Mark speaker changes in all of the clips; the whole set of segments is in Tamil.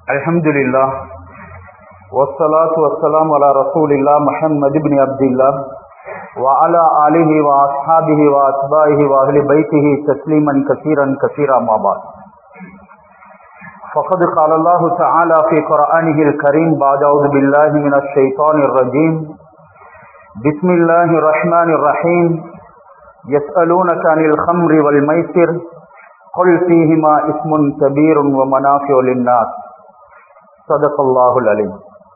Speaker 1: الحمد لله والصلاة والسلام على رسول الله محمد بن عبد الله وعلى آله وأصحابه وأتباعه وأهل بيته تسليما كثيرا كثيرا ما بعد فقد قال الله تعالى في قرآنه الكريم بعد أعوذ بالله من الشيطان الرجيم بسم الله الرحمن الرحيم يسألونك عن الخمر والميسر قل فيهما اسم كبير ومنافع للناس صدق الله العليم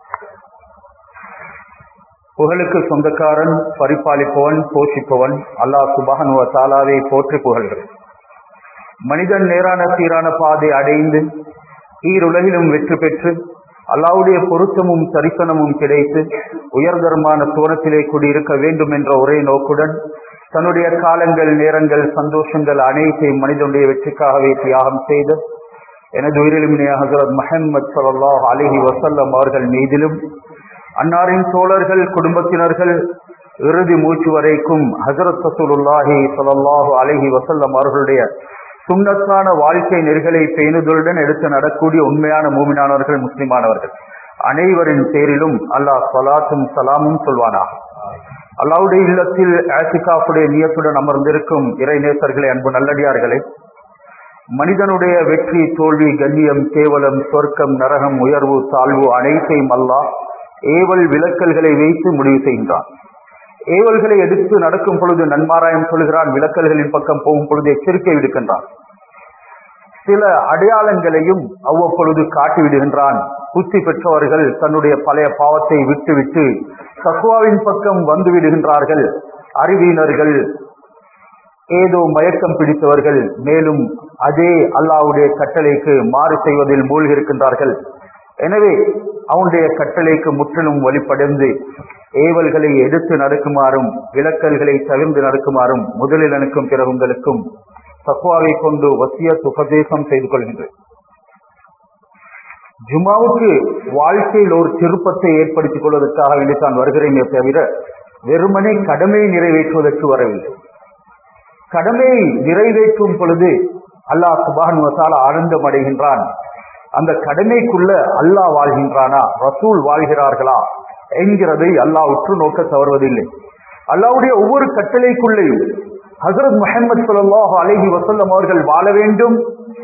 Speaker 1: புகழுக்கு சொந்தக்காரன் பரிபாலிப்பவன் போஷிப்பவன் அல்லாஹ் சுபஹனுவ தாலாவை போற்றி புகழ்கிறேன் மனிதன் நேரான சீரான பாதை அடைந்து ஈருலகிலும் வெற்றி பெற்று அல்லாவுடைய பொருத்தமும் தரிசனமும் கிடைத்து உயர்தரமான சோனத்திலே குடியிருக்க வேண்டும் என்ற ஒரே நோக்குடன் தன்னுடைய காலங்கள் நேரங்கள் சந்தோஷங்கள் அனைத்தையும் மனிதனுடைய வெற்றிக்காகவே தியாகம் செய்து எனது உயிரிலுமினே ஹசரத் மஹம்மது சல்லாஹ் அலிஹி வசல்லம் அவர்கள் மீதிலும் அன்னாரின் தோழர்கள் குடும்பத்தினர்கள் இறுதி மூச்சு வரைக்கும் ஹசரத் ரசூலுல்லாஹி சல்லாஹு அலிஹி வசல்லம் அவர்களுடைய சுண்ணத்தான வாழ்க்கை நெறிகளை பேணுதலுடன் எடுத்து நடக்கூடிய உண்மையான மூமினானவர்கள் முஸ்லிமானவர்கள் அனைவரின் பேரிலும் அல்லாஹ் சலாத்தும் சலாமும் சொல்வானா அல்லாவுடைய இல்லத்தில் ஆசிகாஃபுடைய நியத்துடன் அமர்ந்திருக்கும் இறை நேசர்களே அன்பு நல்லடியார்களே மனிதனுடைய வெற்றி தோல்வி கண்ணியம் கேவலம் சொர்க்கம் நரகம் உயர்வு தாழ்வு அனைத்தையும் அல்லாஹ் ஏவல் விளக்கல்களை வைத்து முடிவு செய்கின்றான் ஏவல்களை எடுத்து நடக்கும் பொழுது நன்மாராயம் சொல்கிறான் விளக்கல்களின் பக்கம் போகும் பொழுது எச்சரிக்கை விடுக்கின்றான் சில அடையாளங்களையும் அவ்வப்பொழுது காட்டி விடுகின்றான் புத்தி பெற்றவர்கள் தன்னுடைய பழைய பாவத்தை விட்டுவிட்டு தக்குவாவின் பக்கம் வந்து விடுகின்றார்கள் அறிவியினர்கள் ஏதோ மயக்கம் பிடித்தவர்கள் மேலும் அதே அல்லாவுடைய கட்டளைக்கு மாறு செய்வதில் மூழ்கிருக்கின்றார்கள் எனவே அவனுடைய கட்டளைக்கு முற்றிலும் வழிபடைந்து ஏவல்களை எடுத்து நடக்குமாறும் விளக்கல்களை தவிர்ந்து நடக்குமாறும் முதலில் எனக்கும் பிற உங்களுக்கும் தக்குவாவை கொண்டு வசிய உபதேசம் செய்து கொள்கின்றேன் ஜுமாவுக்கு வாழ்க்கையில் ஒரு திருப்பத்தை ஏற்படுத்திக் கொள்வதற்காக வேண்டி தான் வருகிறேனே தவிர வெறுமனே கடமையை நிறைவேற்றுவதற்கு வரவில்லை கடமையை நிறைவேற்றும் பொழுது அல்லாஹ் சுபான் வசால ஆனந்தம் அடைகின்றான் அந்த கடமைக்குள்ள அல்லாஹ் வாழ்கின்றானா ரசூல் வாழ்கிறார்களா என்கிறதை அல்லாஹ் உற்று நோக்க தவறுவதில்லை அல்லாவுடைய ஒவ்வொரு கட்டளைக்குள்ளேயும் ஹசரத் முகமது சொல்லாஹு அலஹி வசல்லம் அவர்கள் வாழ வேண்டும்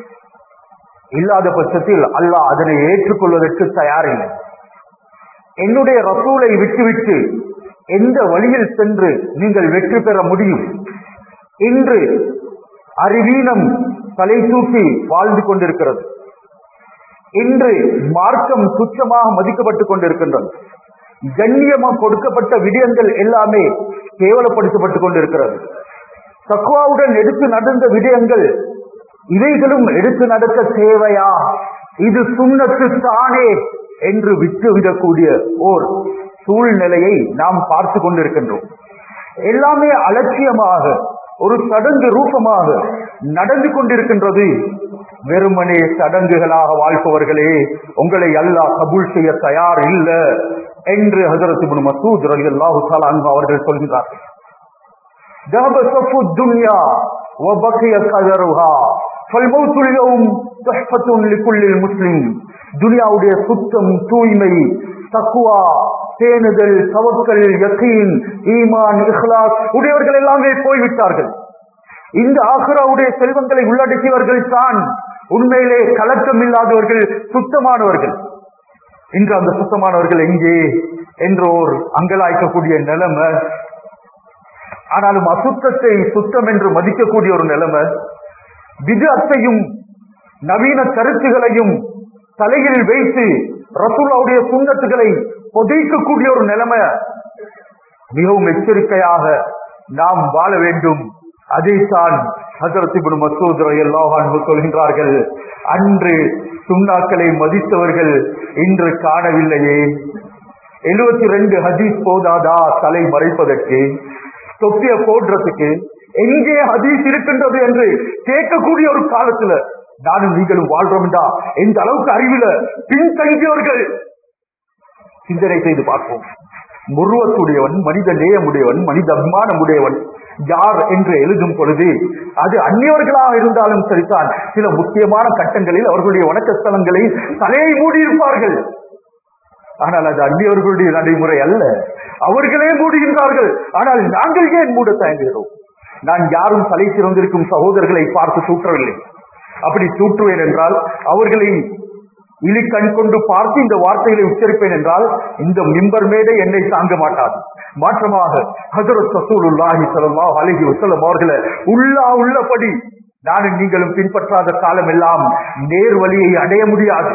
Speaker 1: இல்லாத பட்சத்தில் அல்லாஹ் அதனை ஏற்றுக்கொள்வதற்கு தயாரில்லை என்னுடைய ரசூலை விட்டுவிட்டு எந்த வழியில் சென்று நீங்கள் வெற்றி பெற முடியும் இன்று அறிவீனம் தலை தூக்கி வாழ்ந்து கொண்டிருக்கிறது இன்று மார்க்கம் துச்சமாக மதிக்கப்பட்டுக் கொண்டிருக்கின்றது கண்ணியமாக கொடுக்கப்பட்ட விடயங்கள் எல்லாமே கேவலப்படுத்தப்பட்டுக் கொண்டிருக்கிறது தக்குவாவுடன் எடுத்து நடந்த விடயங்கள் இவைகளும் எடுத்து நடக்க தேவையா இது சுண்ணத்து தானே என்று விட்டுவிடக்கூடிய ஓர் சூழ்நிலையை நாம் பார்த்து கொண்டிருக்கின்றோம் எல்லாமே அலட்சியமாக ஒரு சடங்கு ரூபமாக நடந்து கொண்டிருக்கின்றது வெறுமனே சடங்குகளாக வாழ்பவர்களே உங்களை அல்லாஹ் கபூல் செய்ய தயார் இல்ல என்று ஹசரத் மசூத் ரலி அல்லாஹு அவர்கள் சொல்கிறார்கள் ذهب صف الدنيا وبقي قدرها فالموت اليوم تحفة لكل المسلم துனியாவுடைய சுத்தம் தூய்மை தக்குவா பேணுதல் தவக்கல் யக்கீன் ஈமான் இஹ்லாஸ் உடையவர்கள் எல்லாமே போய்விட்டார்கள் இந்த ஆஹ்ராவுடைய செல்வங்களை உள்ளடக்கியவர்கள் தான் உண்மையிலே கலக்கம் இல்லாதவர்கள் சுத்தமானவர்கள் இன்று அந்த சுத்தமானவர்கள் எங்கே என்ற ஒரு அங்கலாய்க்கக்கூடிய நிலைமை ஆனாலும் அசுத்தத்தை சுத்தம் என்று மதிக்கக்கூடிய ஒரு நிலைமை விஜயத்தையும் நவீன கருத்துகளையும் தலையில் வைத்து ரசூலாவுடைய சுண்ணத்துகளை புதைக்கக்கூடிய ஒரு நிலைமை மிகவும் எச்சரிக்கையாக நாம் வாழ வேண்டும் அதைத்தான் ஹசரத் மசூத் எல்லாவான் சொல்கின்றார்கள் அன்று சுண்ணாக்களை மதித்தவர்கள் இன்று காணவில்லையே எழுபத்தி ரெண்டு ஹதீஸ் போதாதா தலை மறைப்பதற்கு தொப்பிய போடுறதுக்கு எங்கே ஹதீஸ் இருக்கின்றது என்று கேட்கக்கூடிய ஒரு காலத்துல நானும் நீங்களும் வாழ்றோம்டா எந்த அளவுக்கு அறிவில பின்தங்கியவர்கள் சிந்தனை செய்து பார்ப்போம் முருவத்துடையவன் மனித நேயமுடையவன் மனித அபிமானமுடையவன் யார் என்று எழுதும் பொழுது அது அந்நியவர்களாக இருந்தாலும் சரிதான் சில முக்கியமான கட்டங்களில் அவர்களுடைய வணக்க ஸ்தலங்களை தலையை மூடியிருப்பார்கள் ஆனால் அது அந்நியவர்களுடைய நடைமுறை அல்ல அவர்களே மூடுகின்றார்கள் ஆனால் நாங்கள் ஏன் மூட தயங்குகிறோம் நான் யாரும் தலை சிறந்திருக்கும் சகோதரர்களை பார்த்து தூற்றவில்லை அப்படி தூற்றுவேன் என்றால் அவர்களை இலி கண் கொண்டு பார்த்து இந்த வார்த்தைகளை உச்சரிப்பேன் என்றால் இந்த மிம்பர் மேடை என்னை தாங்க மாட்டாது மாற்றமாக ஹசரத் ரசூலுல்லாஹி ஸல்லல்லாஹு அலைஹி வஸல்லம் அவர்களை உள்ளா உள்ளபடி நானும் நீங்களும் பின்பற்றாத காலம் எல்லாம் நேர் வழியை அடைய முடியாது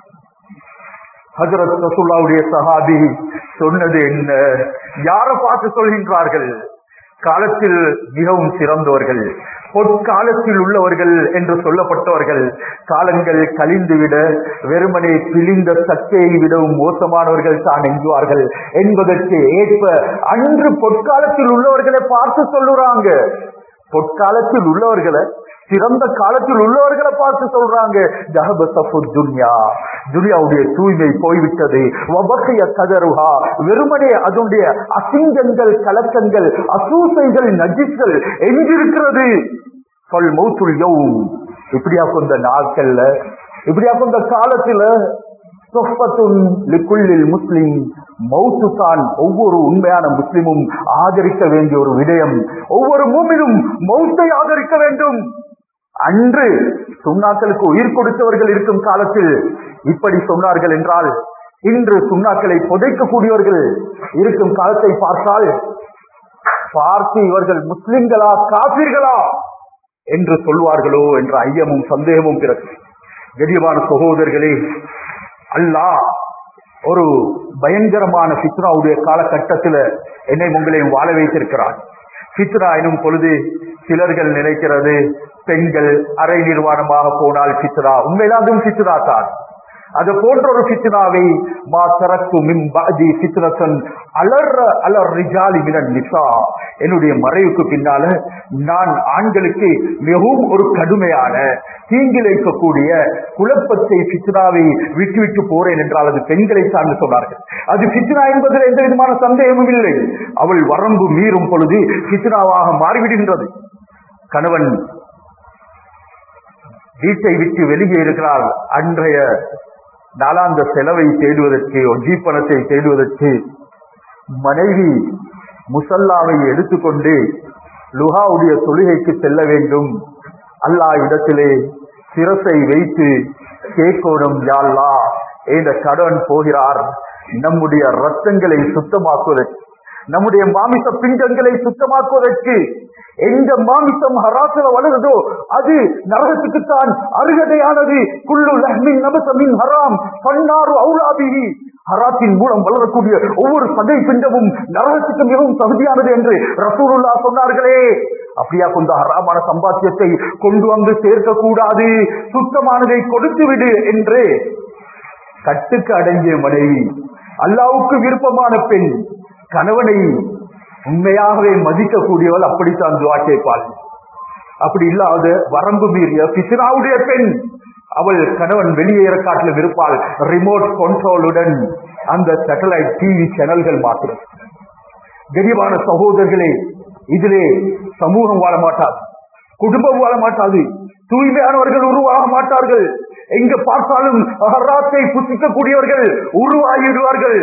Speaker 1: ஹசரத் ரசூல்லாவுடைய சஹாபி சொன்னது என்ன யாரை பார்த்து சொல்கின்றார்கள் காலத்தில் மிகவும் சிறந்தவர்கள் பொற்காலத்தில் உள்ளவர்கள் என்று சொல்லப்பட்டவர்கள் காலங்கள் கழிந்துவிட வெறுமனே பிழிந்த சக்கையை விடவும் மோசமானவர்கள் தான் என்குவார்கள் என்பதற்கு ஏற்ப அன்று பொற்காலத்தில் உள்ளவர்களை பார்த்து சொல்லுறாங்க பொற்காலத்தில் உள்ளவர்களை சிறந்த காலத்தில் உள்ளவர்களை பார்த்து சொல்றாங்க துன்யா துனியாவுடைய தூய்மை போய்விட்டது வபக்கைய கதருகா வெறுமனே அதனுடைய அசிங்கங்கள் கலக்கங்கள் அசூசைகள் நஜிஸ்கள் எங்கிருக்கிறது சொல் மௌத்துல் யௌம் இப்படியா கொண்ட நாட்கள்ல இப்படியா கொண்ட காலத்துல சொஃபத்துன் லிக்குள்ளில் முஸ்லிம் மௌத்து தான் ஒவ்வொரு உண்மையான முஸ்லிமும் ஆதரிக்க வேண்டிய ஒரு விடயம் ஒவ்வொரு மூமிலும் மௌத்தை ஆதரிக்க வேண்டும் அன்று சுண்ணாக்களுக்கு உயிர் கொடுத்தவர்கள் இருக்கும் காலத்தில் இப்படி சொன்னார்கள் என்றால் இன்று சுண்ணாக்களை புதைக்கக்கூடியவர்கள் இருக்கும் காலத்தை பார்த்தால் பார்த்து இவர்கள் முஸ்லிம்களா காப்பீர்களா என்று சொல்வார்களோ என்ற ஐயமும் சந்தேகமும் பிறகு கடியமான சகோதரர்களே அல்லாஹ் ஒரு பயங்கரமான ஃபித்னாவுடைய காலகட்டத்தில் என்னை உங்களையும் வாழ வைத்திருக்கிறார் ஃபித்னா எனும் பொழுது சிலர்கள் நினைக்கிறது பெண்கள் அரை நிர்வாணமாக போனால் ஃபித்னா உண்மையில அதுவும் ஃபித்னா தான் அது போன்ற ஒரு ஃபித்னாவை மா தரக்கு மின் பாதி ஃபித்னத்தன் அலர் அலர் ரிஜாலி மினன் நிசா என்னுடைய மறைவுக்கு பின்னால நான் ஆண்களுக்கு மிகவும் ஒரு கடுமையான தீங்கிழைக்கக்கூடிய குழப்பத்தை ஃபித்னாவை விட்டுவிட்டு போறேன் என்றால் அது பெண்களை சார்ந்து சொன்னார்கள் அது ஃபித்னா என்பதில் எந்த விதமான சந்தேகமும் இல்லை அவள் வரம்பு மீறும் பொழுது ஃபித்னாவாக மாறிவிடுகின்றது கணவன் வீட்டை விட்டு வெளியே இருக்கிறார் அன்றைய நாளாந்த செலவை தேடுவதற்கு ஒஜி பணத்தை தேடுவதற்கு மனைவி முசல்லாவை எடுத்துக்கொண்டு லுஹாவுடைய தொழுகைக்கு செல்ல வேண்டும் அல்லாஹ் இடத்திலே சிரசை வைத்து கேட்கணும் யாழ்லா இந்த கடன் போகிறார் நம்முடைய ரத்தங்களை சுத்தமாக்குவதற்கு நம்முடைய மாமிச பிண்டங்களை சுத்தமாக்குவதற்கு எந்த மாமிசம் ஹராசில வளருதோ அது நரகத்துக்குத்தான் அருகதையானது குள்ளு லஹ்மின் நபசமின் ஹராம் பன்னாறு அவுலாபிஹி ஹராத்தின் மூலம் வளரக்கூடிய ஒவ்வொரு சதை பிண்டமும் நரகத்துக்கு மிகவும் தகுதியானது என்று ரசூலுல்லா சொன்னார்களே அப்படியா கொண்ட ஹராமான சம்பாத்தியத்தை கொண்டு வந்து சேர்க்க கூடாது சுத்தமானதை கொடுத்து விடு என்று கட்டுக்கு அடங்கிய மனைவி அல்லாவுக்கு விருப்பமான பெண் கணவனை உண்மையாகவே மதிக்கக்கூடியவள் அப்படித்தான் துவா கேட்பாள் அப்படி இல்லாத வரம்பு மீறிய பிசினாவுடைய பெண் அவள் கணவன் வெளியேற காட்டில் இருப்பாள் ரிமோட் கண்ட்ரோலுடன் அந்த சேட்டலைட் டிவி சேனல்கள் மாத்திரம் கரிவான சகோதரர்களே இதிலே சமூகம் வாழ மாட்டாது குடும்பம் வாழ மாட்டாது தூய்மையானவர்கள் உருவாக மாட்டார்கள் எங்க பார்த்தாலும் அகராத்தை புசிக்கக்கூடியவர்கள் உருவாகிடுவார்கள்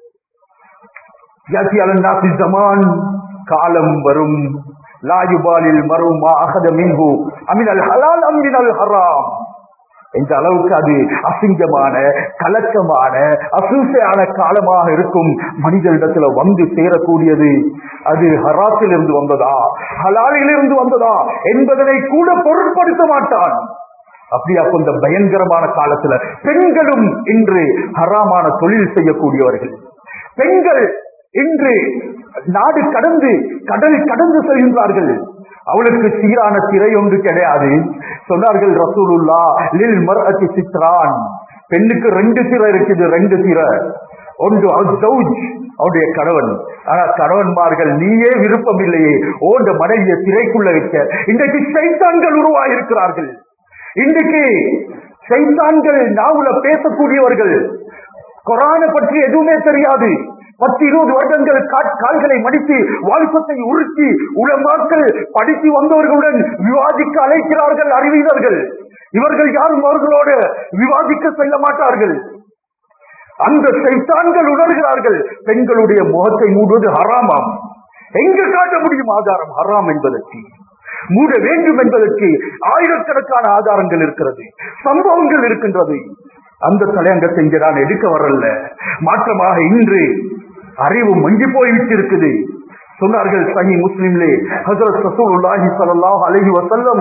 Speaker 1: காலம் வரும் லாயுபாலில் மரும் அகத மின்ஹு அமினல் ஹலால் அமினல் ஹராம் என்ற அளவுக்கு அது அசிங்கமான கலக்கமான அசூசையான காலமாக இருக்கும் மனிதனிடத்துல வந்து சேரக்கூடியது அது ஹராத்தில் இருந்து வந்ததா ஹலாலில் இருந்து வந்ததா என்பதனை கூட பொருட்படுத்த மாட்டான் அப்படியா இந்த பயங்கரமான காலத்துல பெண்களும் இன்று ஹராமான தொழில் செய்யக்கூடியவர்கள் பெண்கள் இன்று நாடு கடந்து கடல் கடந்து செல்கின்றார்கள் அவளுக்கு சீரான திரை ஒன்று கிடையாது சொன்னார்கள் ரசூலுல்லா லில் மர்அத்தி சித்ரான் பெண்ணுக்கு ரெண்டு திரை இருக்குது ரெண்டு திரை ஒன்று அவனுடைய கணவன் ஆனா கணவன்மார்கள் நீயே விருப்பம் இல்லையே ஓண்ட மனைவிய திரைக்குள்ள வைக்க இன்றைக்கு சைத்தான்கள் உருவாகிருக்கிறார்கள் இன்றைக்கு சைத்தான்கள் நாவுல பேசக்கூடியவர்கள் கொரான பற்றி எதுவுமே தெரியாது பத்து இருபது வருடங்கள் கா- கால்களை மடித்து வாழ்க்கத்தை உருக்கி உலமாக்கள் படித்து வந்தவர்களுடன் விவாதிக்க அழைக்கிறார்கள் அறிவியர்கள் இவர்கள் யாரும் அவர்களோடு விவாதிக்க செல்ல மாட்டார்கள் அந்த சைத்தான்கள் உணர்கிறார்கள் பெண்களுடைய முகத்தை மூடுவது ஹராமாம் எங்கு காட்ட முடியும் ஆதாரம் ஹராம் என்பதற்கு மூட வேண்டும் என்பதற்கு ஆயிரக்கணக்கான ஆதாரங்கள் இருக்கிறது சம்பவங்கள் இருக்கின்றது அந்த தலையங்கத்தை இங்கே நான் எடுக்க வரல மாற்றமாக இன்று அறிவு மங்கி போய்விட்டிருக்குது சொன்னார்கள் சஹி முஸ்லிம்லே ஹஜரத் ரசூலுல்லாஹி ஸல்லல்லாஹு அலைஹி வஸல்லம்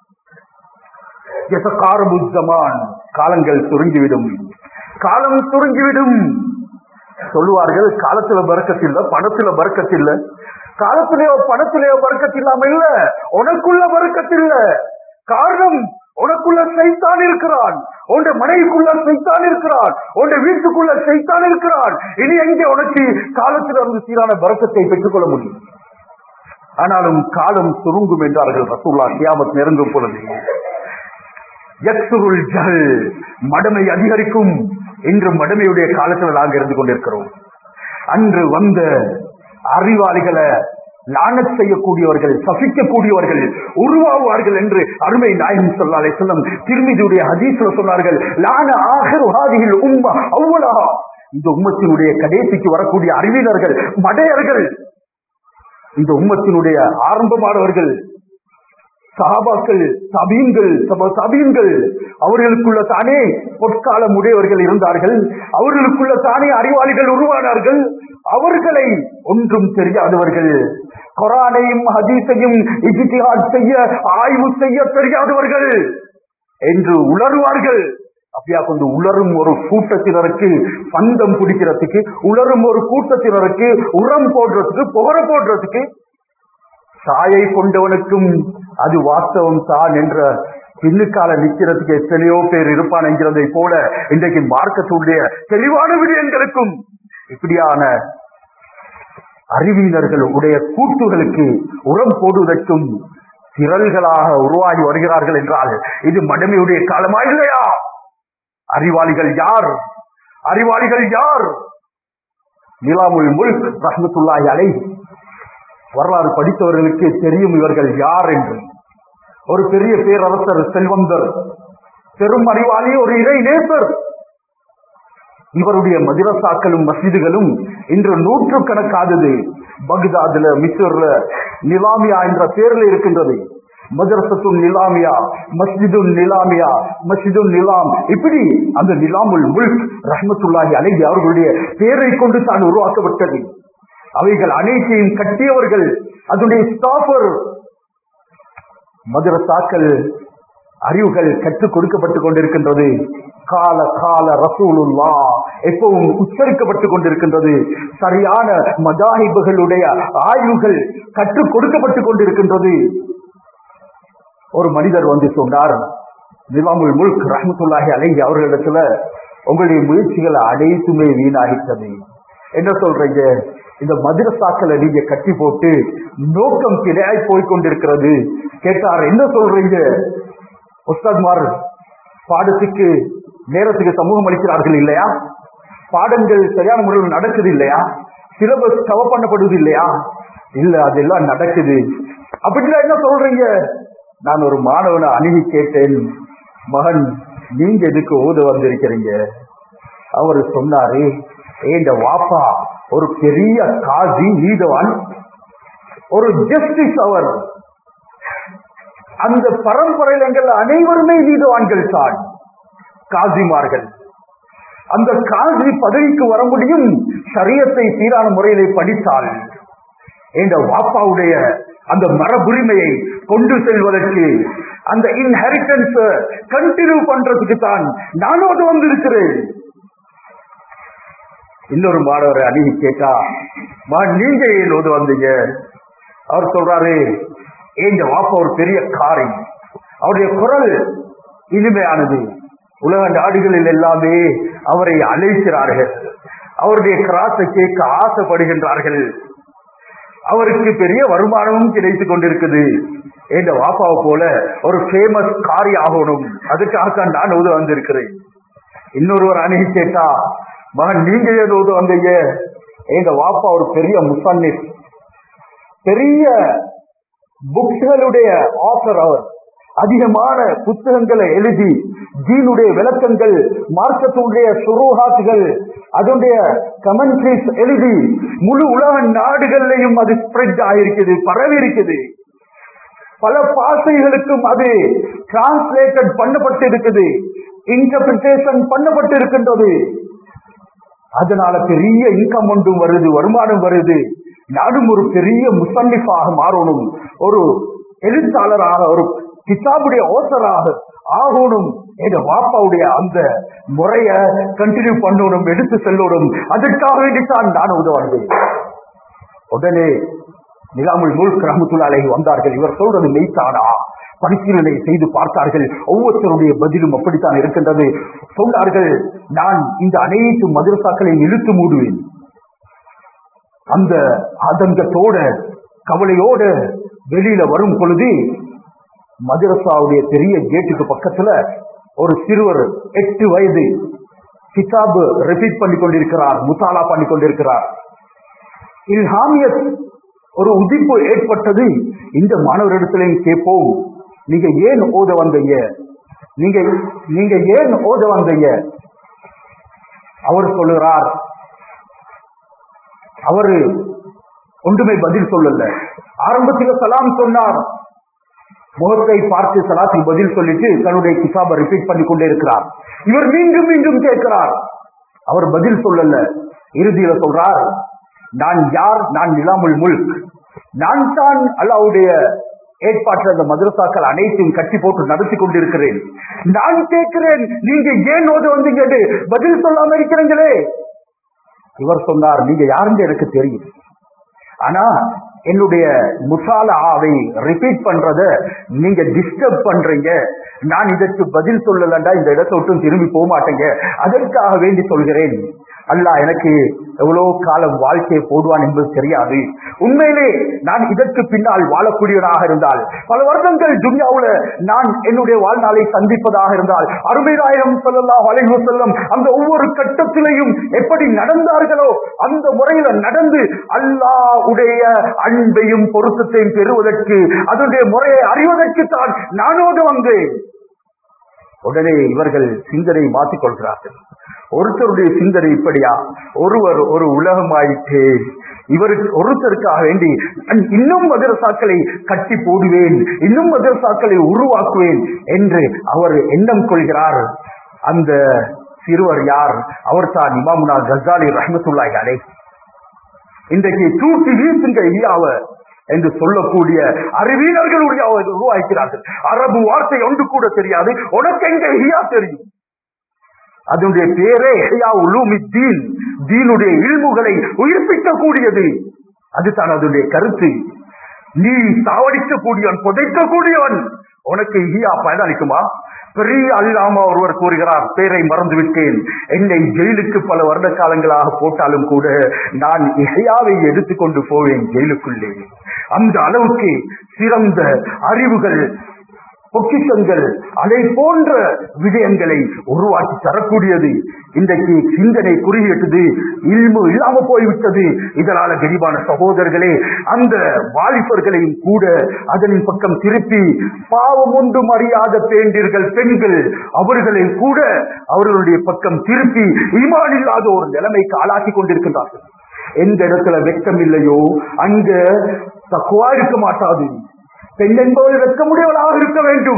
Speaker 1: யதகாரபு ஜமான் காலங்கள் சுருங்கிவிடும் காலம் சுருங்கிவிடும் சொல்லுவார்கள் காலத்துல பறக்கத்தில்ல பணத்துல பறக்கத்தில்ல காலத்திலேயோ பணத்திலேயோ பறக்கத்தில்லாம இல்ல உனக்குள்ள பறக்கத்தில்ல காரணம் உனக்குள்ள சைத்தான் இருக்கிறான் உன் மனைவிக்குள்ள சைத்தான் இருக்கிறான் உன் வீட்டுக்குள்ள சைத்தான் இருக்கிறான் இனி எங்கே உனக்கு காலத்தில் இருந்து சீரான பறக்கத்தை பெற்றுக்கொள்ள முடியும் ஆனாலும் காலம் சுருங்கும் என்றார்கள் ரசூல்லா கியாமத் நெருங்கும் பொழுது யக்சுருள் ஜஹல் மடமை அதிகரிக்கும் இன்று மடமையுடைய காலத்தில் நாங்கள் இருந்து கொண்டிருக்கிறோம் அன்று வந்த அறிவாளிகளை லானத் செய்யக்கூடியவர்கள் சபிக்கக்கூடியவர்கள் உருவாகுவார்கள் என்று அருமை நாயகம் சொல்லாலே சொல்லும் திருமிதியுடைய ஹதீஸ்ல சொன்னார்கள் லான ஆகர் ஹாதியில் உம்மா அவ்வளா இந்த உம்மத்தினுடைய கடைசிக்கு வரக்கூடிய அறிவினர்கள் மடையர்கள் இந்த உம்மத்தினுடைய ஆரம்பமானவர்கள் சஹாபாக்கள் சபீன்கள் சப சபீன்கள் அவர்களுக்குள்ள தானே பொற்காலம் உடையவர்கள் இருந்தார்கள் அவர்களுக்குள்ள தானே அறிவாளிகள் உருவானார்கள் அவர்களை ஒன்றும் தெரியாதவர்கள் குரானையும் ஹதீஸையும் இஜித்திஹாத் செய்ய ஆய்வு செய்ய தெரியாதவர்கள் என்று உணர்வார்கள் அப்படியா கொண்டு உலரும் ஒரு கூட்டத்தினருக்கு பந்தம் பிடிக்கிறதுக்கு உலரும் ஒரு கூட்டத்தினருக்கு உரம் போடுறதுக்கு புகர போடுறதுக்கு தாயை கொண்டவனுக்கும் அது வாஸ்தவம் தான் என்ற பின்னுக்கால நிக்கிறதுக்கு எத்தனையோ பேர் இருப்பான் என்கிறதை போல இன்றைக்கு மார்க்கத்துடைய தெளிவான விடயங்களுக்கும் இப்படியான அறிவியலர்கள் உடைய கூட்டுகளுக்கு உரம் போடுவதற்கும் திரள்களாக உருவாகி வருகிறார்கள் என்றால் இது மடமையுடைய காலமா இல்லையா அறிவாளிகள் யார் அறிவாளிகள் யார் நிலாமுல் முல்க் ரஹ்மத்துல்லாஹி அலைஹி வரலாறு படித்தவர்களுக்கு தெரியும் இவர்கள் யார் என்று ஒரு பெரிய பேரரசர் செல்வந்தர் பெரும் அறிவாளி ஒரு இறை நேசர் இவருடைய மதிரசாக்களும் மசிதுகளும் இன்று நூற்று கணக்காதது பக்தாதுல மிஸ்ர்ல நிலாமியா என்ற பேர்ல இருக்கின்றது மதரசத்தும் நிலாமியா மஸ்ஜிதும் நிலாமியா மஸ்ஜிதும் நிலாம் இப்படி அந்த நிலாமுல் முல்க் ரஹ்மத்துல்லாஹி அலைஹி அவர்களுடைய பேரை கொண்டு தான் உருவாக்கப்பட்டது அவைகள் அனைத்தையும் கட்டியவர்கள் அதனுடைய ஸ்டாஃபர் மதுரசாக்கள் அறிவுகள் கற்றுக் கொடுக்கப்பட்டுக் கொண்டிருக்கின்றது கால கால ரசூலுல்லா எப்பவும் உச்சரிக்கப்பட்டுக் கொண்டிருக்கின்றது சரியான மதாஹிபுகளுடைய ஆய்வுகள் கற்றுக் கொடுக்கப்பட்டுக் கொண்டிருக்கின்றது ஒரு மனிதர் வந்து சொன்னார் நிலாமுல் முல்க் ரஹமத்துல்லாஹி அலைஹி அவர்களிடத்துல உங்களுடைய முயற்சிகள் அனைத்துமே வீணாகிட்டது என்ன சொல்றீங்க இந்த மதுரசாக்களை நீங்க கட்டி போட்டு நோக்கம் கிடையாய் போய்கொண்டிருக்கிறது கேட்டார் என்ன சொல்றீங்க உஸ்தாத்மார் பாடத்துக்கு நேரத்துக்கு சமூகம் அளிக்கிறார்கள் இல்லையா பாடங்கள் சரியான முறையில் நடக்குது இல்லையா சிலபஸ் கவர் பண்ணப்படுவது இல்லையா இல்ல அதெல்லாம் நடக்குது அப்படின்னா என்ன சொல்றீங்க நான் ஒரு மாணவனை அணுகி கேட்டேன் மகன் நீங்க எதுக்கு ஓத வந்திருக்கிறீங்க அவர் சொன்னாரு ஏண்ட வாப்பா ஒரு பெரிய காதி நீதவான் ஒரு ஜஸ்டிஸ் அவர் அந்த பரம்பரையில் எங்கள் அனைவருமே நீதவான்கள் தான் காசிமார்கள் அந்த காசி பதவிக்கு வர முடியும் சரியத்தை சீரான முறையிலே படித்தால் என்ற வாப்பாவுடைய அந்த மரபுரிமையை கொண்டு செல்வதற்கு அந்த இன்ஹெரிட்டன்ஸ் கண்டினியூ பண்றதுக்கு தான் நானோடு வந்திருக்கிறேன் இன்னொரு மாணவரை அணுகி கேட்டா மா நீங்க ஏன் ஓது வந்தீங்க அவர் சொல்றாரு ஏங்க வாப்பா ஒரு பெரிய காரி அவருடைய குரல் இனிமையானது உலக நாடுகளில் எல்லாமே அவரை அழைக்கிறார்கள் அவருடைய கிராஸை கேட்க ஆசைப்படுகின்றார்கள் அவருக்கு பெரிய வருமானமும் கிடைத்துக் கொண்டிருக்குது என்ற வாப்பாவை போல ஒரு ஃபேமஸ் காரி ஆகணும் அதுக்காக நான் உதவ வந்திருக்கிறேன் இன்னொருவர் அணுகி கேட்டா மகன் நீங்க ஏன் உதவ வந்தீங்க எங்க வாப்பா ஒரு பெரிய முசன்னிப் பெரிய புக்ஸ்களுடைய ஆத்தர் அவர் அதிகமான புத்தகங்களை எழுதி ஜீனுடைய விளக்கங்கள் மார்க்கத்துடைய சுரூஹாத்துகள் அதனுடைய கமெண்ட்ரிஸ் எழுதி முழு உலக நாடுகள்லையும் அது ஸ்ப்ரெட் ஆயிருக்குது பரவி இருக்குது பல பாசைகளுக்கும் அது டிரான்ஸ்லேட்டட் பண்ணப்பட்டு இருக்குது இன்டர்பிரிட்டேஷன் பண்ணப்பட்டு இருக்கின்றது அதனால பெரிய இன்கம் ஒன்றும் வருது வருமானம் வருது நாடும் ஒரு பெரிய முசன்னிஃபாக மாறணும் ஒரு எழுத்தாளராக ஒரு கிதாபுடைய ஓசராக ஆகணும் எங்க வாப்பாவுடைய அந்த முறைய கண்டினியூ பண்ணணும் எடுத்து செல்லணும் அதற்காக வேண்டித்தான் நான் உதவுவேன் உடனே நிலாமுல் முல்க் ரஹமத்துல்லாலை வந்தார்கள் இவர் சொல்றது மெய்த்தானா பரிசீலனை செய்து பார்த்தார்கள் ஒவ்வொருத்தருடைய பதிலும் அப்படித்தான் இருக்கின்றது சொன்னார்கள் நான் இந்த அனைத்து மதரசாக்களையும் இழுத்து மூடுவேன் அந்த ஆதங்கத்தோட கவலையோட வெளியில வரும் பொழுது மதரசாவுடைய பெரிய கேட்டுக்கு பக்கத்துல ஒரு சிறுவர் எட்டு வயது கிதாபு ரிப்பீட் பண்ணி கொண்டிருக்கிறார் முத்தாலா பண்ணி கொண்டிருக்கிறார் இல்ஹாமியத் ஒரு உதிப்பு ஏற்பட்டது இந்த மாணவரிடத்திலையும் கேட்போம் நீங்க ஏன் ஓத வந்தீங்க நீங்க நீங்க ஏன் ஓத வந்தீங்க அவர் சொல்லுகிறார் அவரு ஒன்றுமே பதில் சொல்லல ஆரம்பத்தில் சலாம் சொன்னார் முகத்தை பார்த்து சலாத்துக்கு பதில் சொல்லிட்டு தன்னுடைய கிதாபை ரிப்பீட் பண்ணி கொண்டே இருக்கிறார் இவர் மீண்டும் மீண்டும் கேட்கிறார் அவர் பதில் சொல்லல இறுதியில சொல்றார் நான் யார் நான் நிலாமுல் முல்க் நான் தான் அல்லாவுடைய ஏற்பாற்ற அந்த மதரசாக்கள் அனைத்தையும் கட்டி போட்டு நடத்தி கொண்டிருக்கிறேன் நான் கேட்கிறேன் நீங்க ஏன் ஓத வந்தீங்க பதில் சொல்லாம இருக்கிறீங்களே இவர் சொன்னார் நீங்க யாருன்னு எனக்கு தெரியும் ஆனா என்னுடைய முசாலாவை ரிப்பீட் பண்றத நீங்க டிஸ்டர்ப் பண்றீங்க நான் இதற்கு பதில் சொல்லலண்டா இந்த இடத்தை விட்டு திரும்பி போக மாட்டேங்க அதற்காக வேண்டி சொல்கிறேன் அல்லாஹ் எனக்கு எவ்வளவு காலம் வாழ்க்கையை போடுவான் என்பது தெரியாது உண்மையிலே நான் இதற்கு பின்னால் வாழக்கூடியவனாக இருந்தால் பல வருடங்கள் துன்யாவுல நான் என்னுடைய வாழ்நாளை சந்திப்பதாக இருந்தால் அறுபதாயிரம் சொல்லலாம் வளைவு செல்லும் அந்த ஒவ்வொரு கட்டத்திலையும் எப்படி நடந்தார்களோ அந்த முறையில நடந்து அல்லாஹ் உடைய அன்பையும் பொருத்தத்தையும் பெறுவதற்கு அதனுடைய முறையை அறிவதற்கு தான் நானோடு வந்தேன் உடனே இவர்கள் சிந்தனை மாற்றிக் கொள்கிறார்கள் ஒருத்தருடைய சிந்தனை இப்படியா ஒருவர் ஒரு உலகமாயிட்டே இவருக்கு ஒருத்தருக்காக வேண்டி நான் இன்னும் மதரசாக்களை கட்டி போடுவேன் இன்னும் மதரசாக்களை உருவாக்குவேன் என்று அவர் எண்ணம் கொள்கிறார் அந்த சிறுவர் யார் அவர் தான் இமாமுனா கசாலி ரஹமத்துல்லாஹி அலை இன்றைக்கு தூக்கி வீசுங்க ஐயாவ என்று சொல்லக்கூடிய அறிவியலர்கள் உருவாக்கிறார்கள் அரபு வார்த்தை ஒன்று கூட தெரியாது உனக்கு எங்க ஐயா தெரியும் அதனுடைய பேரே ஹையா உலூமி தீன் தீனுடைய இல்முகளை உயிர்ப்பிக்கக்கூடியது அதுதான் அதனுடைய கருத்து நீ சாவடிக்கக்கூடியவன் புதைக்கக்கூடியவன் உனக்கு இஹியா பயனளிக்குமா பெரிய அல்லாம ஒருவர் கூறுகிறார் பேரை மறந்து விட்டேன் என்னை ஜெயிலுக்கு பல வருட காலங்களாக போட்டாலும் கூட நான் இஹையாவை எடுத்துக்கொண்டு போவேன் ஜெயிலுக்குள்ளே அந்த அளவுக்கு சிறந்த அறிவுகள் பொக்கிஷங்கள் அதை போன்ற விடயங்களை உருவாக்கி தரக்கூடியது இன்றைக்கு சிந்தனை குறியிட்டது இல்மு இல்லாம போய்விட்டது இதனால கரிபான சகோதரர்களே அந்த வாலிபர்களையும் கூட அதன் பக்கம் திருப்பி பாவம் ஒன்றும் அறியாத பேண்டீர்கள் பெண்கள் அவர்களை கூட அவர்களுடைய பக்கம் திருப்பி ஈமான் இல்லாத ஒரு நிலைமைக்கு ஆளாக்கி கொண்டிருக்கின்றார்கள் எந்த இடத்துல வெட்கம் இல்லையோ அங்க தக்குவா இருக்க மாட்டாது பெண் என்பவர் வெட்கமுடையவளாக இருக்க வேண்டும்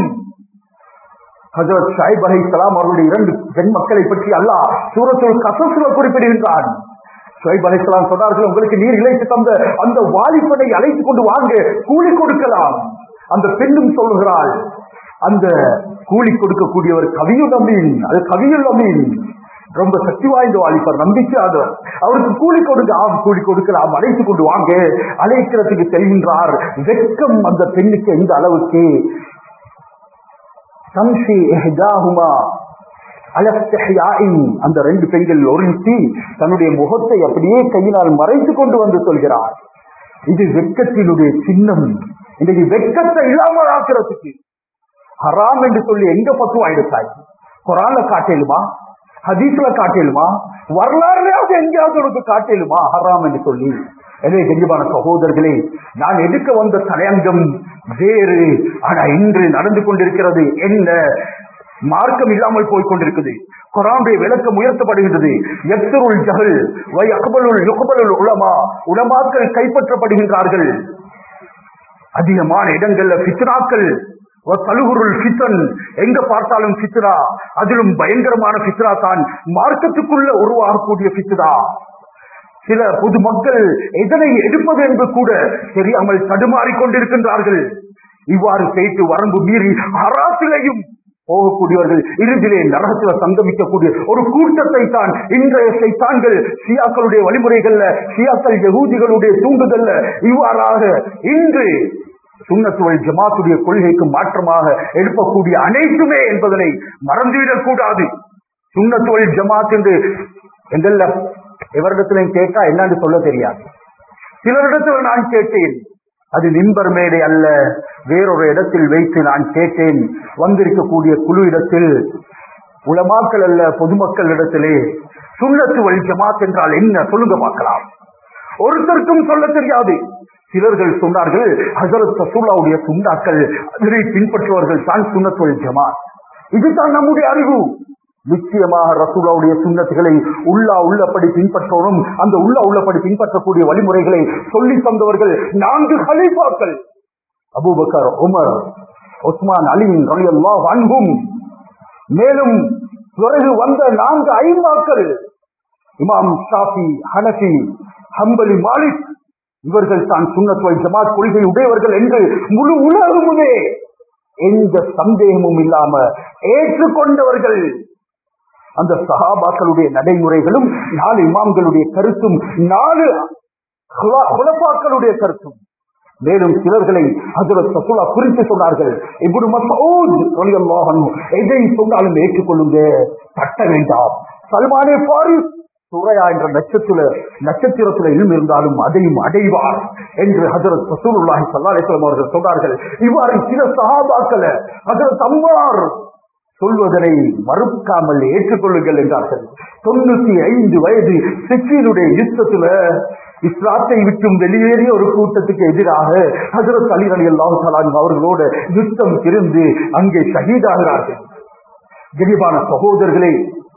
Speaker 1: ஹசரத் ஷாயிப் அலி சலாம் அவருடைய இரண்டு பெண் மக்களை பற்றி அல்லாஹ் சூரத்துள் கசசுல குறிப்பிடுகின்றான் ஷுவைப் அலி சலாம் சொன்னார்கள் உங்களுக்கு நீர் இழைத்து தந்த அந்த வாலிபனை அழைத்துக் கொண்டு வாங்க கூலி கொடுக்கலாம் அந்த பெண்ணும் சொல்லுகிறாள் அந்த கூலி கொடுக்கக்கூடியவர் கவியுல் அமீன் அது கவியுல் அமீன் ரொம்ப சக்தி வாய்ந்த வாலிபர் நம்பிக்கையாதவர் அவருக்கு கூலி கொடுங்க ஆம் கூலி கொடுக்கலாம் அழைத்துக் கொண்டு வாங்க அழைக்கிறதுக்கு செல்கின்றார் வெட்கம் அந்த பெண்ணுக்கு எந்த அளவுக்கு தம்சி இஹ்தாஹுமா அலஸ்தஹ்யாஇன் அந்த ரெண்டு பெண்கள் ஒருத்தி தன்னுடைய முகத்தை அப்படியே கையினால் மறைத்து கொண்டு வந்து சொல்கிறார் இது வெட்கத்தினுடைய சின்னம் இன்னைக்கு வெட்கத்தை இல்லாமல் ஆக்கிறதுக்கு ஹராம் என்று சொல்லி எங்க பத்துவா எடுத்தாய் குரான்ல காட்டலுமா ஹதீஸ்ல காட்டிலுமா வரலாறுலையாவது எங்கேயாவது உனக்கு காட்டிலுமா ஹராம் என்று சொல்லி எனவே கண்ணியமான சகோதரர்களே நான் எடுக்க வந்த தலையங்கம் வேறு ஆனா இன்று நடந்து கொண்டிருக்கிறது என்ன மார்க்கம் இல்லாமல் போய் கொண்டிருக்குது குரானுடைய விளக்கம் உயர்த்தப்படுகின்றது எத்தருள் ஜஹல் வை அக்பலுள் யுக்பலுள் உலமா உலமாக்கள் கைப்பற்றப்படுகின்றார்கள் அதிகமான இடங்கள்ல பித்னாக்கள் கழுகுருள் பித்தன் எங்க பார்த்தாலும் பித்ரா அதிலும் பயங்கரமான பித்ரா தான் மார்க்கத்துக்குள்ள உருவாகக்கூடிய பித்ரா சில பொதுமக்கள் எதனை எடுப்பது என்று கூட தெரியாமல் தடுமாறிக் கொண்டிருக்கின்றார்கள் இவ்வாறு பேச்சு வரம்பு மீறி அராசிலையும் போகக்கூடியவர்கள் இறுதியிலே நரகத்தில் சங்கமிக்கக்கூடிய ஒரு கூட்டத்தை தான் இன்றைய சைத்தான்கள் ஷியாக்களுடைய வழிமுறைகள்ல ஷியாக்கள் யகூதிகளுடைய தூண்டுதல்ல இவ்வாறாக இன்று சுண்ணத்துவல் ஜமாத்துடைய கொள்கைக்கு மாற்றமாக எழுப்பக்கூடிய அனைத்துமே என்பதனை மறந்துவிடக் கூடாது சுண்ணத்துவல் ஜமாத் என்று எங்கள்ல எவரிடத்திலும் கேட்டா என்னன்னு சொல்ல தெரியாது சிலரிடத்தில் நான் கேட்டேன் அது நிம்பர் மேடை அல்ல வேறொரு இடத்தில் வைத்து நான் கேட்டேன் வந்திருக்கக்கூடிய குழு இடத்தில் உலமாக்கள் அல்ல பொதுமக்கள் இடத்திலே சுண்ணத்து வழி ஜமாத் என்றால் என்ன சொல்லுங்க பார்க்கலாம் ஒருத்தருக்கும் சொல்ல தெரியாது சிலர்கள் சொன்னார்கள் ஹசரத் ரசூல்லாவுடைய சுண்ணாக்கள் அதனை பின்பற்றுவர்கள் தான் சுண்ணத்துவல் ஜமாத் இதுதான் நம்முடைய அறிவு நிச்சயமாக ரசூலாவுடைய சுண்ணத்துகளை உள்ளா உள்ளபடி பின்பற்றணும் அந்த உள்ளா உள்ளபடி பின்பற்றக்கூடிய வழிமுறைகளை சொல்லி தந்தவர்கள் நான்கு ஹலீஃபாக்கள் அபூபக்கர் உமர் உஸ்மான் அலின் ரலியல்லாஹு அன்ஹும் மேலும் பிறகு வந்த நான்கு ஐமாக்கள் இமாம் ஷாஃபி ஹனஃபி ஹம்பலி மாலிக் இவர்கள் தான் சுண்ணத்துவல் ஜமாத் கொள்கை உடையவர்கள் என்று முழு உலகமுமே எந்த சந்தேகமும் இல்லாம ஏற்றுக்கொண்டவர்கள் அந்த சஹாபாக்களுடைய நடைமுறைகளும் நாலு இமாம்களுடைய கருத்தும் நாலு குலப்பாக்களுடைய கருத்தும் மேலும் சிலர்களை ஹஜரத் ரசூலா குறித்து சொன்னார்கள் இப்னு மஸ்ஊத் ரலியல்லாஹு அன்ஹு எதை சொன்னாலும் ஏற்றுக்கொள்ளுங்க தட்ட வேண்டாம் சல்மானே பாரிஸ் சூரையா என்ற நட்சத்திர நட்சத்திரத்துல இல்ம் இருந்தாலும் அதையும் அடைவார் என்று ஹஜரத் ரசூலுல்லாஹி ஸல்லல்லாஹு அலைஹி வஸல்லம் அவர்கள் சொன்னார்கள் இவ்வாறு சில சஹாபாக்களை ஹஜரத் அம்மார் சொல்வதனை மறுக்காமல் ஏற்றுக்கொள்ளுங்கள் என்றார்கள் தொண்ணூத்தி ஐந்து வயது சிக்கியினுடைய யுத்தத்துல இஸ்லாத்தை விட்டும் வெளியேறிய ஒரு கூட்டத்துக்கு எதிராக ஹசரத் அலி அலி அல்லாஹு அவர்களோடு யுத்தம் திருந்து அங்கே ஷஹீதாகிறார்கள் கரிபான சகோதரர்களே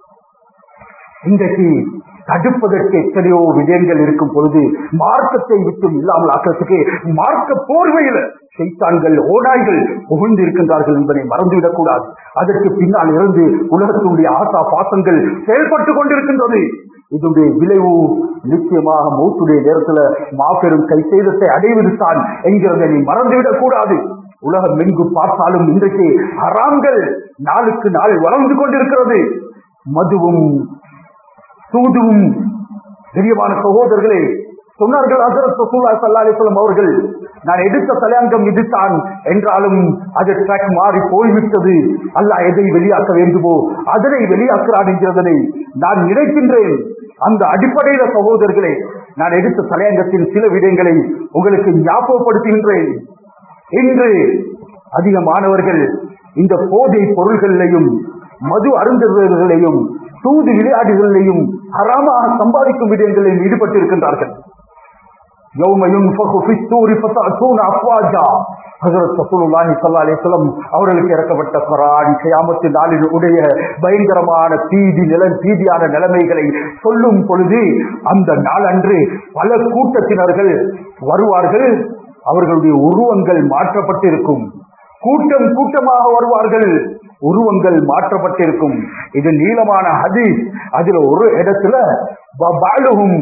Speaker 1: இன்றைக்கு தடுப்பதற்கு எத்தனையோ விஜயங்கள் இருக்கும் பொழுது மார்க்கத்தை விட்டும் இல்லாமல் ஆக்கிறதுக்கு மார்க்க போர்வையில சைத்தான்கள் ஓடாய்கள் புகழ்ந்து இருக்கின்றார்கள் என்பதை மறந்துவிடக் கூடாது அதற்கு பின்னால் இருந்து உலகத்தினுடைய ஆசா பாசங்கள் செயல்பட்டு கொண்டிருக்கின்றது இதனுடைய விளைவு நிச்சயமாக மௌத்துடைய நேரத்துல மாபெரும் கை சேதத்தை அடைவதுதான் என்கிறதை நீ மறந்துவிடக் கூடாது உலகம் எங்கு பார்த்தாலும் இன்றைக்கு ஹராம்கள் நாளுக்கு நாள் வளர்ந்து கொண்டிருக்கிறது மதுவும் சூதுவும் பெரியமான சகோதரர்களே சொன்னார்கள் ஹசரத் ரசூல்லா ஸல்லல்லாஹு அலைஹி வஸல்லம் அவர்கள் நான் எடுத்த தலையங்கம் இதுதான் என்றாலும் அது ட்ராக் மாறி போய்விட்டது அல்லாஹ் எதை வெளியாக்க வேண்டுமோ அதனை வெளியாக்குறான் என்கிறதனை நான் நினைக்கின்றேன் அந்த அடிப்படையில சகோதரர்களே நான் எடுத்த தலையங்கத்தின் சில விடயங்களை உங்களுக்கு ஞாபகப்படுத்துகின்றேன் இன்று அதிகமானவர்கள் இந்த போதை பொருள்களிலையும் மது அருந்துவர்களையும் சூது விளையாடுகளிலையும் ஹராமாக சம்பாதிக்கும் விடயங்களில் ஈடுபட்டிருக்கின்றார்கள் يوم ينفخ في السور فتأتون أفواجا ஹசரத் ரசூலுல்லாஹி ஸல்லல்லாஹு அலைஹி வஸல்லம் அவர்களுக்கு இறக்கப்பட்ட குர்ஆன் கியாமத்து நாளில் உடைய பயங்கரமான தீதி நில தீதியான நிலைமைகளை சொல்லும் பொழுது அந்த நாளன்று பல கூட்டத்தினர்கள் வருவார்கள் அவர்களுடைய உருவங்கள் மாற்றப்பட்டிருக்கும் கூட்டம் கூட்டமாக வருவார்கள் உருவங்கள் மாற்றப்பட்டிருக்கும் இது நீளமான ஹதீஸ் அதுல ஒரு இடத்துல பாலுகும்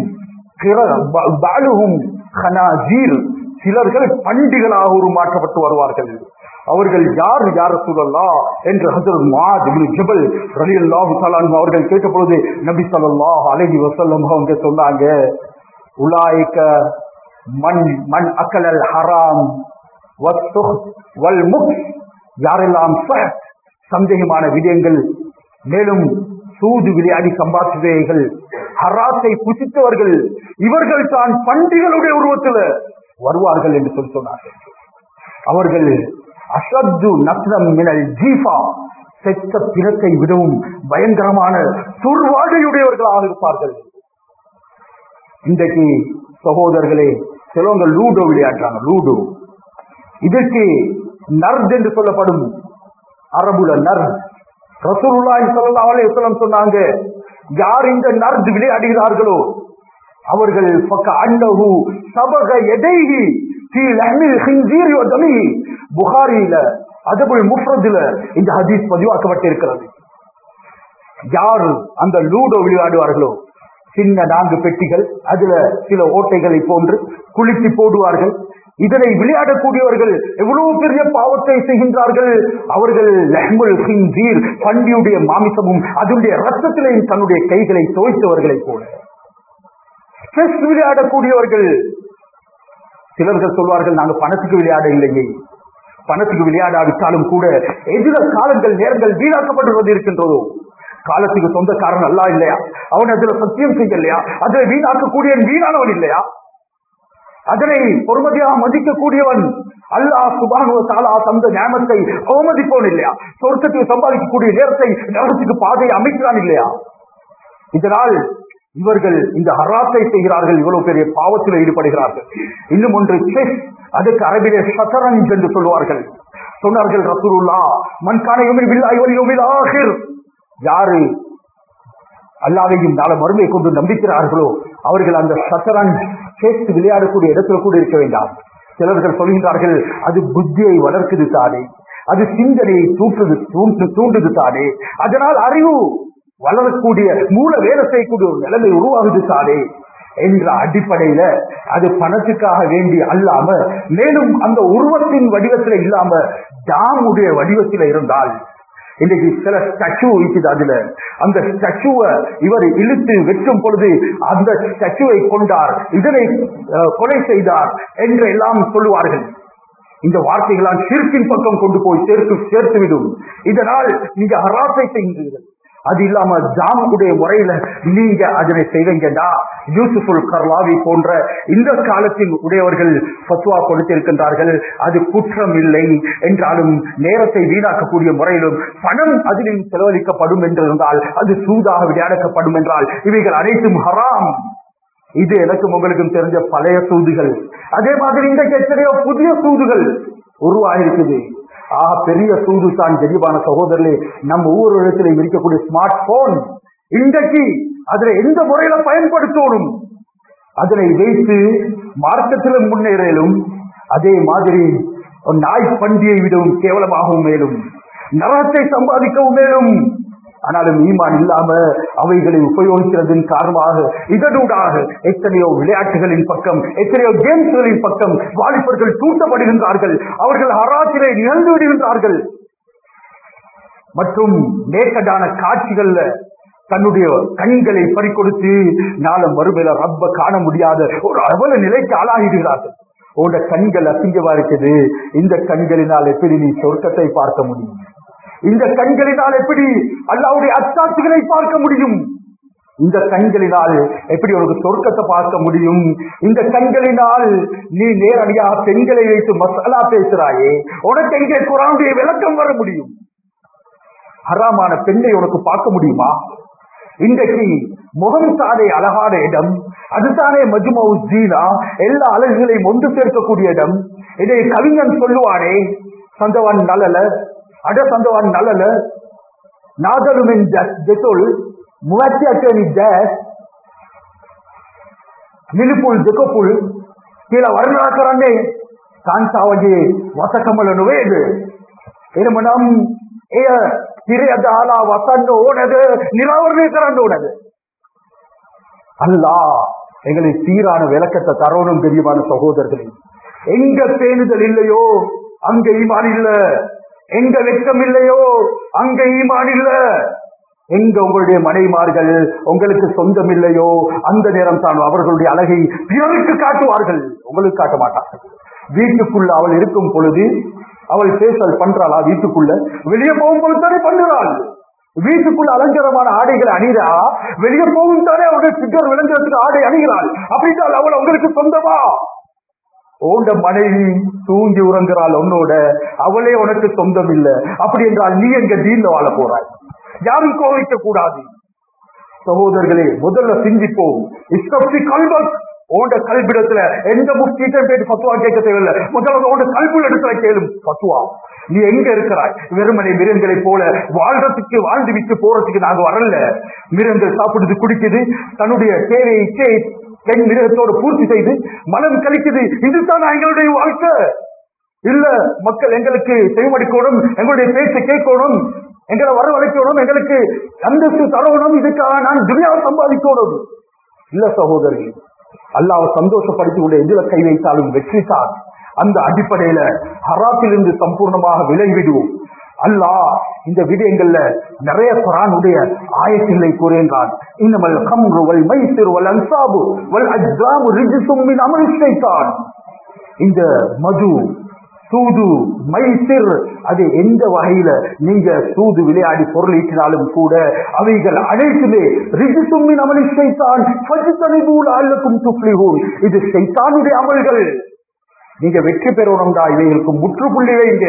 Speaker 1: பாலுகும் ஹனாஜீர் சிலர்கள் பண்டிகளாக உருமாற்றப்பட்டு வருவார்கள் அவர்கள் யார் யார் சொல்லலா என்று ஹசரத் மாத் இப்னு ஜபல் ரலியல்லாஹு தஆலா அன்ஹு அவர்கள் கேட்ட பொழுது நபி ஸல்லல்லாஹு அலைஹி வஸல்லம் அவங்க சொன்னாங்க உலாயிக மன் மன் அக்கலல் ஹராம் வஸ்துஹ் வல் முக் யாரெல்லாம் சஹத் சந்தேகமான விடயங்கள் மேலும் சூது விளையாடி சம்பாதித்தவைகள் ஹராத்தை புசித்தவர்கள் இவர்கள் தான் பண்டிகளுடைய உருவத்தில் வருவார்கள் என்று சொல்லி சொன்னார்கள் அவர்கள் அசத்து நக்னம் மினல் ஜீஃபா செத்த பிணத்தை விடவும் பயங்கரமான துர்வாடையுடையவர்களாக இருப்பார்கள் இன்றைக்கு சகோதரர்களே சிலவங்க லூடோ விளையாடுறாங்க லூடோ இதற்கு நர்த் என்று சொல்லப்படும் அரபுல நர்த் ரசூலுல்லாஹி ஸல்லல்லாஹு அலைஹி வஸல்லம் சொன்னாங்க யார் இந்த நர்த் விளையாடுகிறார்களோ அவர்கள் ஃபக்க அன்னஹு சபக எதைஹி ஃபீ லஹ்மில் ஹின்சீர் வ தமிஹி புகாரியில அதபுல் முஃப்ரதுல இந்த ஹதீஸ் பதிவாக்கப்பட்டிருக்கிறது யார் அந்த லூடோ விளையாடுவார்களோ சின்ன நான்கு பெட்டிகள் அதுல சில ஓட்டைகளை போன்று குளித்து போடுவார்கள் இதனை விளையாடக்கூடியவர்கள் எவ்வளவு பெரிய பாவத்தை செய்கின்றார்கள் அவர்கள் லஹ்முல் ஹின்சீர் பண்டியுடைய மாமிசமும் அதனுடைய ரத்தத்திலையும் தன்னுடைய கைகளை துவைத்தவர்களைப் போல செஸ் விளையாடக்கூடியவர்கள் சிலர்கள் சொல்வார்கள் நாங்க பணத்துக்கு விளையாட இல்லையே பணத்துக்கு விளையாடாவிட்டாலும் கூட எதிர காலங்கள் நேரங்கள் வீணாக்கப்பட்டு கொண்டிருக்கின்றதோ காலத்துக்கு சொந்தக்காரன் அல்லா இல்லையா அவன் அதுல சத்தியம் செய்யலையா அதுல வீணாக்கக்கூடிய வீணானவன் இல்லையா அதனை பொறுமதியாக மதிக்கக்கூடியவன் அல்லாஹ் சுபானுவ தாலா தந்த ஞானத்தை அவமதிப்பவன் இல்லையா சொர்க்கத்துக்கு சம்பாதிக்கக்கூடிய நேரத்தை நகரத்துக்கு பாதையை அமைக்கிறான் இல்லையா இதனால் இவர்கள் இந்த ஹராத்தை செய்கிறார்கள் இவ்வளவு பெரிய பாவத்தில் ஈடுபடுகிறார்கள் இன்னும் ஒன்று செஸ் அதுக்கு அரபிலே சதரஞ்ச் என்று சொல்வார்கள் சொன்னார்கள் ரசூலுல்லா மண்கான யோமில் பில்லாஹி வல் யோமில் ஆஹிர் யாரு அல்லாவையும் நாள மறுமை கொண்டு நம்பிக்கிறார்களோ அவர்கள் அந்த சத்தரஞ்ச் சேர்த்து விளையாடக்கூடிய இடத்துல கூட இருக்க வேண்டாம் சிலர்கள் சொல்கின்றார்கள் அது புத்தியை வளர்க்குது தானே அது சிந்தனையை தூற்றுது தூண்டு தூண்டுது தானே அதனால் அறிவு வளரக்கூடிய மூல வேலை செய்யக்கூடிய ஒரு நிலைமை உருவாகுது தானே என்ற அடிப்படையில அது பணத்துக்காக வேண்டி அல்லாம மேலும் அந்த உருவத்தின் வடிவத்துல இல்லாம ஜாமுடைய வடிவத்துல இருந்தால் இன்னைக்கு சில ஸ்டாச்சு இருக்குது அதுல அந்த ஸ்டாச்சுவை இவர் இழுத்து வெட்டும் பொழுது அந்த ஸ்டாச்சுவை கொண்டார் இதனை அஹ், கொலை செய்தார் என்று எல்லாம் சொல்லுவார்கள் இந்த வார்த்தைகளால் சிறுக்கின் பக்கம் கொண்டு போய் சேர்த்து சேர்த்துவிடும் இதனால் நீங்க ஹராசை செய்கிறீர்கள் அது இல்லாம ஜாமுடைய முறையில நீங்க அதனை செய்வீங்கடா யூசுஃபுல் கர்லாவி போன்ற இந்த காலத்தில் உடையவர்கள் பத்துவா கொடுத்திருக்கின்றார்கள் அது குற்றம் இல்லை என்றாலும் நேரத்தை வீணாக்கக்கூடிய முறையிலும் பணம் அதிலும் செலவழிக்கப்படும் என்றிருந்தால் அது சூதாக விளையாடப்படும் என்றால் இவைகள் அனைத்தும் ஹராம் இது எனக்கும் உங்களுக்கும் தெரிஞ்ச பழைய சூதுகள் அதே மாதிரி இன்றைக்கு எத்தனையோ புதிய சூதுகள் உருவாகிருக்குது ஆக பெரிய சூது தான் தெளிவான சகோதரர்களே நம்ம ஒவ்வொரு இடத்திலும் இருக்கக்கூடிய ஸ்மார்ட் போன் இன்றைக்கு அதுல எந்த முறையில பயன்படுத்தணும் அதனை வைத்து மார்க்கத்திலும் முன்னேறலும் அதே மாதிரி ஒரு நாய் பண்டியை விடவும் கேவலமாகவும் மேலும் நரகத்தை சம்பாதிக்கவும் மேலும் ஆனாலும் ஈமான் இல்லாம அவைகளை உபயோகிக்கிறதன் காரணமாக இதனூடாக எத்தனையோ விளையாட்டுகளின் பக்கம் எத்தனையோ கேம்ஸ்களின் பக்கம் வாலிபர்கள் தூண்டப்படுகின்றார்கள் அவர்கள் ஹராத்திலே நிகழ்ந்து விடுகின்றார்கள் மற்றும் நேக்கடான காட்சிகள்ல தன்னுடைய கண்களை பறிக்கொடுத்து நாளம் மறுமையில ரப்ப காண முடியாத ஒரு அவல நிலைக்கு ஆளாகிடுகிறார்கள் உன்னோட கண்கள் அசிங்கமா இருக்குது இந்த கண்களினால் எப்படி நீ சொர்க்கத்தை பார்க்க முடியும் இந்த கண்களினால் எப்படி அல்லாவுடைய அச்சாட்சிகளை பார்க்க முடியும் இந்த கண்களினால் எப்படி உனக்கு சொர்க்கத்தை பார்க்க முடியும் இந்த கண்களினால் நீ நேரடியாக பெண்களை வைத்து மசாலா பேசுறாயே உனக்கு எங்கே குரானுடைய விளக்கம் வர முடியும் ஹராமான பெண்ணை உனக்கு பார்க்க முடியுமா இன்றைக்கு முகம் சாலை அழகான இடம் அதுதானே மஜ்மவு ஜீனா எல்லா அழகுகளையும் ஒன்று சேர்க்கக்கூடிய இடம் இதை கவிஞன் சொல்லுவானே சந்தவான் நலல அட சந்தவான் நலல நாதலுமின் ஜெசொல் முவத்தி அச்சனி ஜஸ் මිලිපුල් දෙකපුල් කියලා වර්ණනා කරන්නේ කාන්තාවගේ වසකමල නොවේද එහෙමනම් එය තිරය දාලා වසන්න ඕනද නිරාවරණය කරන්න ඕනද அல்லாஹ் எங்களை சீரான விளக்கத்தை தரணும் தெரியுமான சகோதரர்களே எங்க பேணுதல் இல்லையோ அங்க ஈமான் இல்ல எங்க வெட்கம் இல்லையோ அங்க ஈமான் இல்ல எங்க உங்களுடைய மனைமார்கள் உங்களுக்கு சொந்தம் இல்லையோ அந்த நேரம் தான் அவர்களுடைய அழகை பிறருக்கு காட்டுவார்கள் உங்களுக்கு காட்ட மாட்டார்கள் வீட்டுக்குள்ள அவள் இருக்கும் பொழுது அவள் பேசல் பண்றாளா வீட்டுக்குள்ள வெளியே போகும்போது தானே பண்ணுறாள் வீட்டுக்குள்ள அலங்கரமான ஆடைகளை அணிகிறா வெளியே போகும் தானே அவர்கள் சிக்கர் விளங்குறதுக்கு ஆடை அணிகிறாள் அப்படின்றால் அவள் உங்களுக்கு சொந்தமா ஓண்ட மனைவி தூங்கி உறங்குறாள் உன்னோட அவளே உனக்கு சொந்தம் இல்ல அப்படி என்றால் நீ எங்க தீன்ல வாழ போறாய் யாரும் கோவிக்க கூடாது சகோதரர்களே முதல்ல சிந்திப்போம் இஸ்தப்தி கல்வக் ஓண்ட கல்விடத்துல எந்த முக்கியம் போயிட்டு பத்துவா கேட்க தேவையில்லை முதல்ல ஓண்ட கல்வி இடத்துல கேளும் பத்துவா நீ எங்க இருக்கிறாய் வெறுமனை மிருகங்களை போல வாழ்றதுக்கு வாழ்ந்து விட்டு போறதுக்கு நாங்க வரல மிருகங்கள் சாப்பிடுது குடிக்குது தன்னுடைய தேவையை இச்சையை பெண் மிருகத்தோடு பூர்த்தி செய்து மனம் கழிக்குது இதுதான் எங்களுடைய வாழ்க்கை இல்ல மக்கள் எங்களுக்கு செவிமடிக்கணும் எங்களுடைய பேச்சை கேட்கணும் எங்களை வரவழைக்கணும் எங்களுக்கு அந்தஸ்து தரணும் இதுக்காக நான் துணியாவை சம்பாதிக்கணும் இல்ல சகோதரி அல்லாவை சந்தோஷப்படுத்தி உள்ள எதிர கை வைத்தாலும் வெற்றி தான் அந்த அடிப்படையில ஹராத்திலிருந்து சம்பூர்ணமாக விலகிவிடுவோம் அல்லாஹ் இந்த விடயங்கள்ல நிறைய குரானுடைய ஆயத்தில்லை கூறுகின்றான் இன்னமல் கம்ரு வல் மைசிர் வல் அன்சாபு வல் அஜ்லாமு ரிஜிசும் மின் அமல் ஷைத்தான் இந்த மது சூது மைசிர் அது எந்த வகையில நீங்க சூது விளையாடி பொருள் ஈட்டினாலும் கூட அவைகள் அனைத்துமே ரிஜிசும்மின் அமலி சைத்தான் ஃபஜ்தனிபூல் அல்லக்கும் துப்ளிஹூன் இது சைத்தானுடைய அமல்கள் நீங்க வெற்றி பெறணும்டா இவைகளுக்கு முற்றுப்புள்ளி வைங்க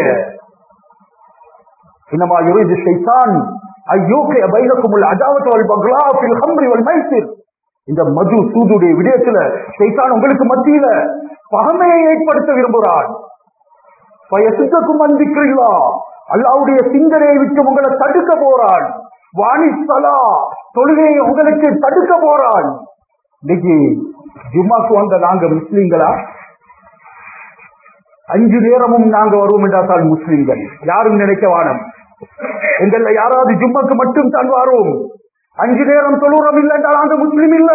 Speaker 1: இன்னமா யுரிது ஷைத்தான் ஐயோக்கே பைனக்குமுல் அதாவத் வல் பக்லா ஃபில் ஹம்ரி வல் மைசிர் இந்த மது சூதுடைய விடயத்துல ஷைத்தான் உங்களுக்கு மத்தியில பகமையை ஏற்படுத்த விரும்புகிறான் பயசுக்கும் அந்திக்கிறீங்களா அல்லாவுடைய சிந்தனையை விட்டு உங்களை தடுக்க போறான் வாணிசலா தொழுகையை உங்களுக்கு தடுக்க போறான் இன்னைக்கு ஜும்மாக்கு வந்த நாங்க முஸ்லீம்களா அஞ்சு நேரமும் நாங்க வருவோம் என்றால் முஸ்லீம்கள் யாரும் நினைக்க வானம் எங்கள்ல யாராவது ஜும்மாக்கு மட்டும் தான் வாரோம் அஞ்சு நேரம் தொழுறோம் இல்லை என்றால் நாங்க முஸ்லீம் இல்ல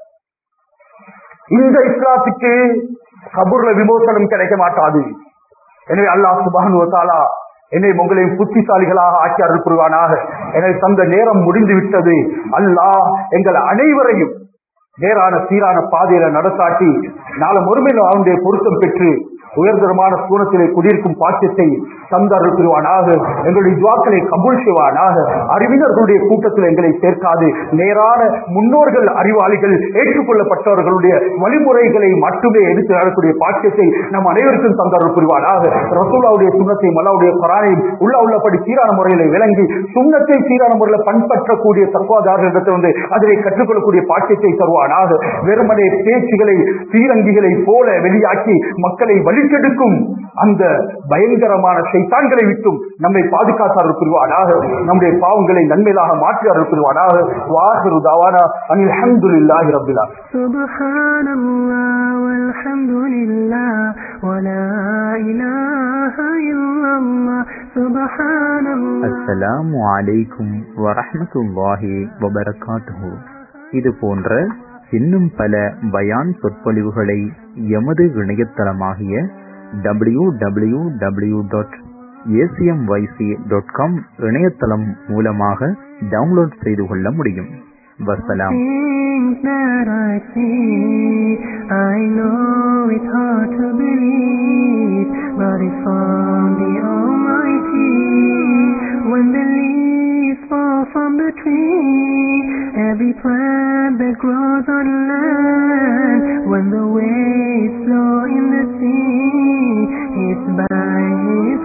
Speaker 1: இந்த இஸ்லாத்துக்கு கபூர்ல விமோசனம் கிடைக்க மாட்டாது எனவே அல்லாஹ் சுபானு தாலா என்னை உங்களையும் புத்திசாலிகளாக ஆக்கியார்கள் புரிவானாக எனவே தந்த நேரம் முடிந்து விட்டது அல்லாஹ் எங்கள் அனைவரையும் நேரான சீரான பாதையில நடத்தாட்டி நாளை மறுமையில் அவனுடைய பொருத்தம் பெற்று உயர்தரமான சூனத்திலே குடியிருக்கும் பாக்கியத்தை தந்தார்கள் புரிவானாக எங்களுடைய துவாக்களை கபூல் செய்வானாக அறிவினர்களுடைய கூட்டத்தில் எங்களை சேர்க்காது நேரான முன்னோர்கள் அறிவாளிகள் ஏற்றுக்கொள்ளப்பட்டவர்களுடைய வழிமுறைகளை மட்டுமே எடுத்து நடக்கூடிய பாக்கியத்தை நம் அனைவருக்கும் தந்தார்கள் புரிவானாக ரசூலாவுடைய சுண்ணத்தை மல்லாவுடைய குரானையும் உள்ள உள்ளபடி சீரான முறையில விளங்கி சுண்ணத்தை சீரான முறையில் பண்பற்றக்கூடிய தத்துவாதாரர்களிடத்தில் வந்து அதனை கற்றுக்கொள்ளக்கூடிய பாக்கியத்தை தருவானாக வெறுமனே பேச்சுகளை சீரங்கிகளை போல வெளியாக்கி மக்களை வழிக்கெடுக்கும் அந்த பயங்கரமான சைத்தான்களை விட்டும் நம்மை பாதுகாத்தார்கள் புரிவானாக நம்முடைய பாவங்களை நன்மையாக மாற்றியார்கள் புரிவானாக வாசரு தாவானா அனில் அஹமதுல்லாஹி ரபிலா
Speaker 2: سبحان الله والحمد لله ولا إله إلا الله سبحان الله
Speaker 3: அஸ்ஸலாமு அலைக்கும் வரஹ்மத்துல்லாஹி வபரகாத்துஹு இது போன்ற இன்னும் பல பயான் சொற்பொழிவுகளை எமது இணையதளமாகிய W W W dot ACMYC dot com இணையதளம் மூலமாக டவுன்லோட் செய்து கொள்ள முடியும் வசலாம்
Speaker 2: Things that I see, I know it's hard to believe, but it's from the Almighty. When the leaves fall from the tree, every plant that grows on land, when the waves flow in the sea, it's by His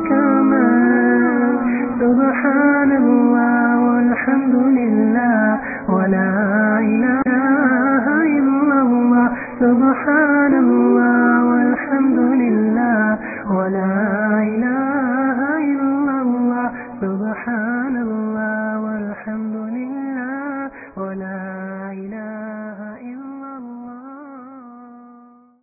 Speaker 2: command. Subhanallah walhamdulillah wa la